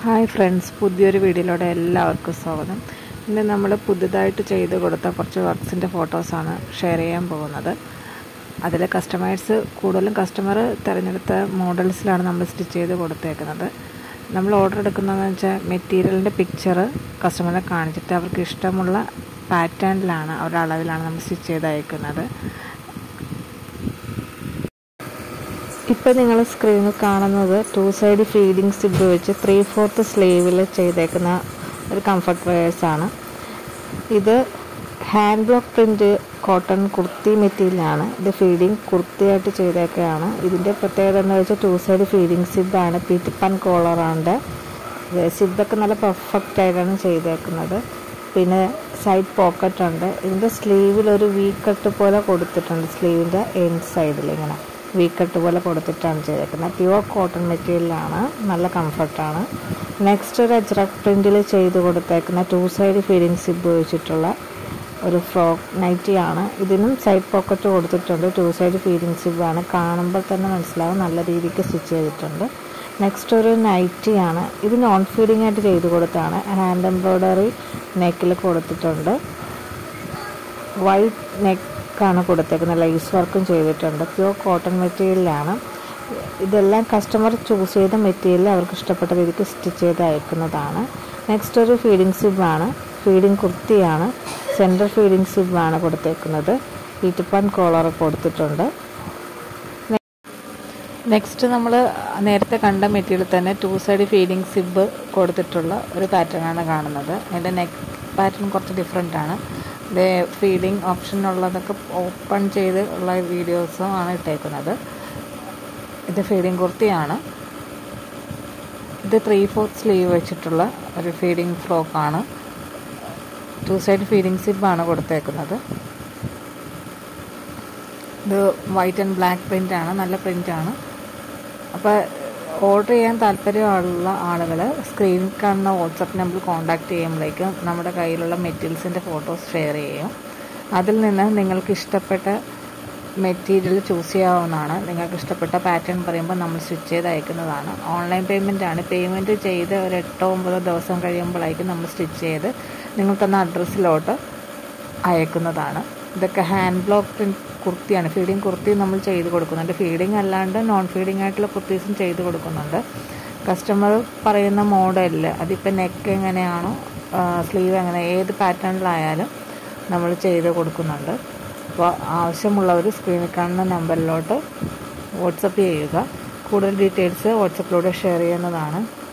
hi friends പുതിയൊരു വീഡിയോയിലൂടെ എല്ലാവർക്കും സ്വാഗതം ഇന്ന് നമ്മൾ പുതുതായിട്ട് ചെയ്ത് കൊടുത്ത കുറച്ച് വർക്ക്സിൻ്റെ ഫോട്ടോസാണ് ഷെയർ ചെയ്യാൻ പോകുന്നത് അതിൽ കസ്റ്റമേഴ്സ് കൂടുതലും കസ്റ്റമർ തിരഞ്ഞെടുത്ത മോഡൽസിലാണ് നമ്മൾ സ്റ്റിച്ച് ചെയ്ത് കൊടുത്തേക്കുന്നത് നമ്മൾ ഓർഡർ എടുക്കുന്നതെന്ന് വെച്ചാൽ മെറ്റീരിയലിൻ്റെ പിക്ചർ കസ്റ്റമറെ കാണിച്ചിട്ട് അവർക്ക് ഇഷ്ടമുള്ള പാറ്റേണിലാണ് അവരുടെ അളവിലാണ് നമ്മൾ സ്റ്റിച്ച് ചെയ്ത് അയക്കുന്നത് ഇപ്പോൾ നിങ്ങൾ സ്ക്രീനിൽ കാണുന്നത് ടു സൈഡ് ഫീഡിങ് സിബ് വെച്ച് ത്രീ ഫോർത്ത് സ്ലീവിൽ ചെയ്തേക്കുന്ന ഒരു കംഫർട്ട് വെയേഴ്സാണ് ഇത് hand block print cotton kurti മെറ്റീരിയലാണ് ഇത് ഫീഡിങ് കുർത്തിയായിട്ട് ചെയ്തേക്കുകയാണ് ഇതിൻ്റെ പ്രത്യേകത എന്ന് വെച്ചാൽ ടു സൈഡ് ഫീഡിങ് സിബാണ് പീറ്റിപ്പൻ കോളറാണ്ട് സിബൊക്കെ നല്ല പെർഫെക്റ്റ് ആയിട്ടാണ് ചെയ്തേക്കുന്നത് പിന്നെ സൈഡ് പോക്കറ്റ് ഉണ്ട് ഇതിൻ്റെ സ്ലീവിൽ ഒരു വി കട്ട് പോലെ കൊടുത്തിട്ടുണ്ട് സ്ലീവിൻ്റെ എൻഡ് സൈഡിൽ ഇങ്ങനെ വി കട്ട് പോലെ കൊടുത്തിട്ടാണ് ചെയ്തേക്കുന്നത് പ്യുവർ കോട്ടൺ മെറ്റീരിയലാണ് നല്ല കംഫർട്ടാണ് നെക്സ്റ്റ് ഒരു അജ്രക് പ്രിൻറ്റിൽ ചെയ്ത് കൊടുത്തേക്കുന്ന ടു സൈഡ് ഫീഡിങ് സിബ് വെച്ചിട്ടുള്ള ഒരു ഫ്രോക്ക് നൈറ്റിയാണ് ഇതിനും സൈഡ് പോക്കറ്റ് കൊടുത്തിട്ടുണ്ട് ടു സൈഡ് ഫീഡിങ് സിബാണ് കാണുമ്പോൾ തന്നെ മനസ്സിലാവും നല്ല രീതിക്ക് സ്റ്റിച്ച് ചെയ്തിട്ടുണ്ട് നെക്സ്റ്റ് ഒരു നൈറ്റിയാണ് ഇത് നോൺ ഫീഡിങ് ആയിട്ട് ചെയ്ത് കൊടുത്താണ് ഹാൻഡ് എംബ്രോയ്ഡറി നെക്കിൽ കൊടുത്തിട്ടുണ്ട് വൈറ്റ് നെക്കാണ് കൊടുത്തേക്കുന്നത് ലൈസ് വർക്കും ചെയ്തിട്ടുണ്ട് പ്യുവർ കോട്ടൺ മെറ്റീരിയലാണ് ഇതെല്ലാം കസ്റ്റമർ ചൂസ് ചെയ്ത മെറ്റീരിയൽ അവർക്ക് ഇഷ്ടപ്പെട്ട രീതിക്ക് സ്റ്റിച്ച് ചെയ്ത് അയക്കുന്നതാണ് നെക്സ്റ്റ് ഒരു ഫീഡിങ് സിബാണ് ഫീഡിങ് കുർത്തിയാണ് സെൻറ്റർ ഫീഡിങ് സിബാണ് കൊടുത്തേക്കുന്നത് ഈറ്റുപ്പാൻ കോളർ കൊടുത്തിട്ടുണ്ട് നെക്സ്റ്റ് നമ്മൾ നേരത്തെ കണ്ട മെറ്റീരിയൽ തന്നെ ടു സൈഡ് ഫീഡിങ് സിബ് കൊടുത്തിട്ടുള്ള ഒരു പാറ്റേണാണ് കാണുന്നത് അതിൻ്റെ നെക്ക് പാറ്റേൺ കുറച്ച് ഡിഫറെൻ്റ് ആണ് ഇത് ഫീഡിങ് ഓപ്ഷൻ ഉള്ളതൊക്കെ ഓപ്പൺ ചെയ്ത് ഉള്ള വീഡിയോസും ആണ് ഇട്ടേക്കുന്നത് ഇത് ഫീഡിങ് കുർത്തിയാണ് ഇത് ത്രീ ഫോർത്ത് സ്ലീവ് വെച്ചിട്ടുള്ള ഒരു ഫീഡിങ് ഫ്രോക്കാണ് ടു സൈഡ് ഫീഡിങ് സിബാണ് കൊടുത്തേക്കുന്നത് ഇത് വൈറ്റ് ആൻഡ് ബ്ലാക്ക് പ്രിൻ്റ് ആണ് നല്ല പ്രിൻ്റ് ആണ് അപ്പോൾ ഓർഡർ ചെയ്യാൻ താല്പര്യമുള്ള ആളുകൾ സ്ക്രീനിൽ കാണുന്ന വാട്സപ്പ് നമ്പറിൽ കോൺടാക്റ്റ് ചെയ്യുമ്പോഴേക്കും നമ്മുടെ കയ്യിലുള്ള മെറ്റീരിയൽസിൻ്റെ ഫോട്ടോസ് ഷെയർ ചെയ്യും അതിൽ നിന്ന് നിങ്ങൾക്ക് ഇഷ്ടപ്പെട്ട മെറ്റീരിയൽ ചൂസ് ചെയ്യാവുന്നതാണ് നിങ്ങൾക്ക് ഇഷ്ടപ്പെട്ട പാറ്റേൺ പറയുമ്പോൾ നമ്മൾ സ്റ്റിച്ച് ചെയ്ത് അയക്കുന്നതാണ് ഓൺലൈൻ പേയ്മെൻ്റ് ആണ് പേയ്മെൻറ്റ് ചെയ്ത് ഒരു എട്ടോ ഒമ്പതോ ദിവസം കഴിയുമ്പോഴായിരിക്കും നമ്മൾ സ്റ്റിച്ച് ചെയ്ത് നിങ്ങൾ തന്ന അഡ്രസ്സിലോട്ട് അയക്കുന്നതാണ് ഇതൊക്കെ ഹാൻഡ് ബ്ലോക്ക് പ്രിൻറ്റ് കുർത്തിയാണ് ഫീഡിങ് കുർത്തി നമ്മൾ ചെയ്ത് കൊടുക്കുന്നുണ്ട് ഫീഡിങ് അല്ലാണ്ട് നോൺ ഫീഡിങ് ആയിട്ടുള്ള കുർത്തീസും ചെയ്ത് കൊടുക്കുന്നുണ്ട് കസ്റ്റമർ പറയുന്ന മോഡലിൽ അതിപ്പോൾ നെക്ക് എങ്ങനെയാണോ സ്ലീവ് എങ്ങനെ ഏത് പാറ്റേണിലായാലും നമ്മൾ ചെയ്ത് കൊടുക്കുന്നുണ്ട് അപ്പോൾ ആവശ്യമുള്ളവർ സ്ക്രീനിൽ കാണുന്ന നമ്പറിലോട്ട് വാട്സപ്പ് ചെയ്യുക കൂടുതൽ ഡീറ്റെയിൽസ് വാട്സപ്പിലൂടെ ഷെയർ ചെയ്യുന്നതാണ്